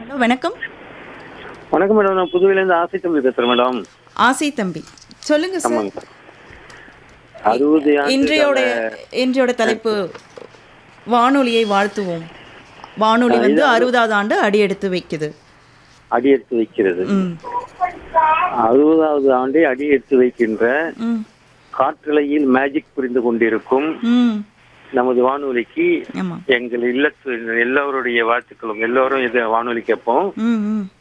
hello வணக்கம் வணக்கம் madam நான் புதுவையிலேருந்து ஆசை தம்பி பேசுறேன் மேடம் ஆசை தம்பி சொல்லுங்க சார் ஆமாங்க அறுபது இன்றையோட இன்றையோட தலைப்பு வானொலியை வாழ்த்துவோம் வானொலி வந்து அறுபதாவது ஆண்டு அடி எடுத்து வைக்குது அடி எடுத்து வைக்கிறது ம் அறுபதாவது ஆண்டை அடி எடுத்து வைக்கின்ற ம் காற்றலையில் மேஜிக் புரிந்து கொண்டிருக்கும் ம் நமது வானொலிக்கு ஆமாம் எங்கள் இல்லத்து எல்லோருடைய வாழ்த்துக்களும் எல்லோரும் இது வானொலி கேட்போம் ம் ம்